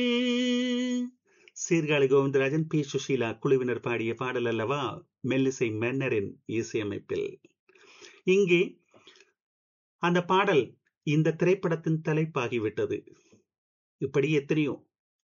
Sirkazhi Govindarajan B Sushila குழுவினர் பாடிய பாடல் அல்லவா மெல்லிசை மன்னரின் இசையமைப்பில் இங்கே அந்த பாடல் இந்த திரைப்படத்தின் தலைப்பாகிவிட்டது இப்படி எத்தனையோ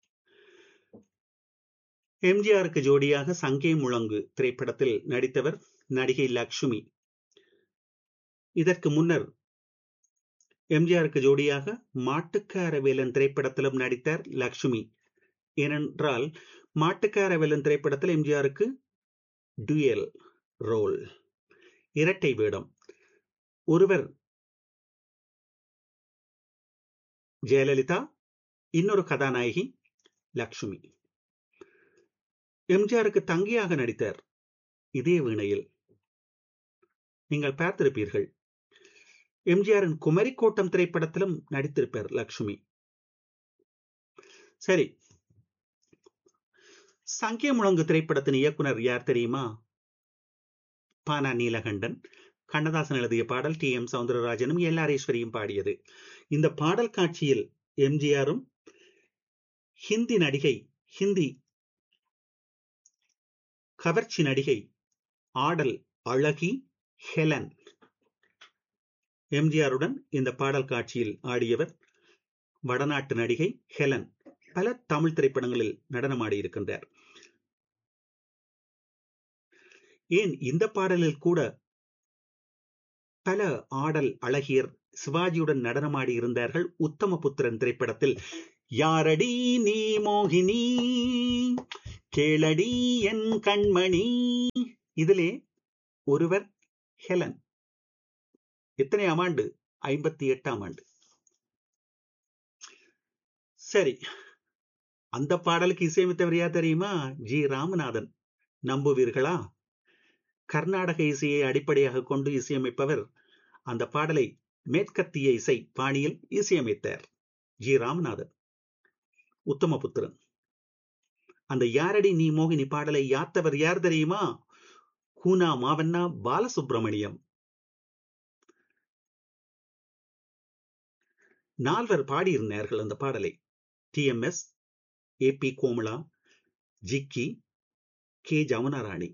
எம்ஜிஆருக்கு ஜோடியாக சங்கே முழங்கு திரைப்படத்தில் நடித்தவர் நடிகை லக்ஷ்மி இதற்கு முன்னர் எம்ஜிஆருக்கு ஜோடியாக மாட்டுக்கார வேலன் திரைப்படத்திலும் நடித்தார் லக்ஷ்மி ஏனென்றால் மாட்டுக்கார வேலன் திரைப்படத்தில் எம்ஜிஆருக்கு டுயல் ரோல் இரட்டை வேடம் ஒருவர் ஜெயலலிதா இன்னொரு கதாநாயகி லக்ஷ்மி எம்ஜிஆருக்கு தங்கியாக நடித்தார் இதே வீணையில் நீங்கள் பார்த்திருப்பீர்கள் எம்ஜிஆரின் குமரிக்கோட்டம் திரைப்படத்திலும் நடித்திருப்பார் லக்ஷ்மி சரி சங்கிய முழங்கு திரைப்படத்தின் இயக்குனர் யார் தெரியுமா பானா நீலகண்டன் கண்ணதாசன் எழுதிய பாடல் டி எம் சவுந்தரராஜனும் எல்லாரேஸ்வரியும் பாடியது இந்த பாடல் காட்சியில் எம்ஜிஆரும் ஹிந்தி நடிகை ஹிந்தி கவர்ச்சி நடிகை ஆடல் அழகி ஹெலன் எம்ஜிஆருடன் இந்த பாடல் காட்சியில் ஆடியவர் வடநாட்டு நடிகை ஹெலன் பல தமிழ் திரைப்படங்களில் நடனமாடி இருக்கின்றார் ஏன் இந்த பாடலில் கூட பல ஆடல் அழகியர் சிவாஜியுடன் நடனமாடி இருந்தார்கள் உத்தம புத்திரன் திரைப்படத்தில் யாரடி நீ மோகினி கேளடி என் கண்மணி இதிலே ஒருவர் ஹெலன் எத்தனையாம் ஆண்டு ஐம்பத்தி எட்டாம் ஆண்டு சரி அந்த பாடலுக்கு இசையமைத்தவர் யார் தெரியுமா ஜி ராமநாதன் நம்புவீர்களா கர்நாடக இசையை அடிப்படையாக கொண்டு இசையமைப்பவர் அந்த பாடலை மேற்கத்திய இசை பாணியில் இசையமைத்தார் ஜி ராமநாதன் உத்தமபுத்திரன் அந்த யாரடி நீ மோகினி பாடலை யாத்தவர் யார் தெரியுமா கூனா மாவண்ணா பாலசுப்பிரமணியம் நால்வர் பாடியிருந்தார்கள் அந்த பாடலை T M S A P Komala Jikki K Jamunarani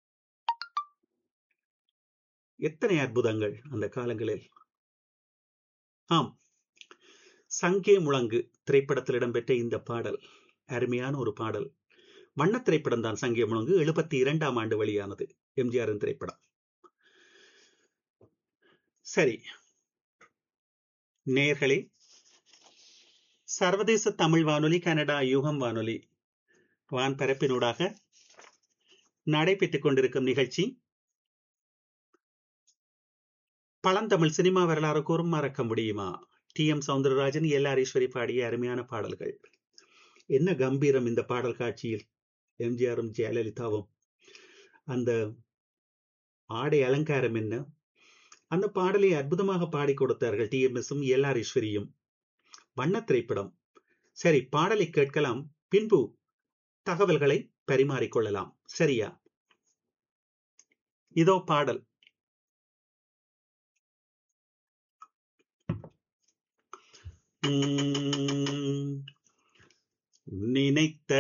எத்தனை அற்புதங்கள் அந்த காலங்களில் ஆம் சங்கே முழங்கு திரைப்படத்தில் இடம்பெற்ற இந்த பாடல் அருமையான ஒரு பாடல் வண்ண திரைப்படம் தான் சங்கே முழங்கு எழுபத்தி இரண்டாம் ஆண்டு வெளியானது எம்ஜிஆரின் திரைப்படம் சரி நேர்களே சர்வதேச தமிழ் வானொலி கனடா யூகம் வானொலி வான் பரப்பினூடாக நடைபெற்றுக் கொண்டிருக்கும் நிகழ்ச்சி பழந்தமிழ் சினிமா வரலாறு கூறும் மறக்க முடியுமா T M Soundararajan L Eswari பாடிய அருமையான பாடல்கள் என்ன கம்பீரம் இந்த பாடல் காட்சியில் எம்ஜிஆரும் ஜெயலலிதாவும் அந்த ஆடை அலங்காரம் என்ன அந்த பாடலை அற்புதமாக பாடி கொடுத்தார்கள் டி எம் எஸும் எல் ஆர் ஈஸ்வரியும் வண்ண திரைப்படம் சரி பாடலை கேட்கலாம் பின்பு தகவல்களை பரிமாறிக்கொள்ளலாம் சரியா இதோ பாடல் நினைத்த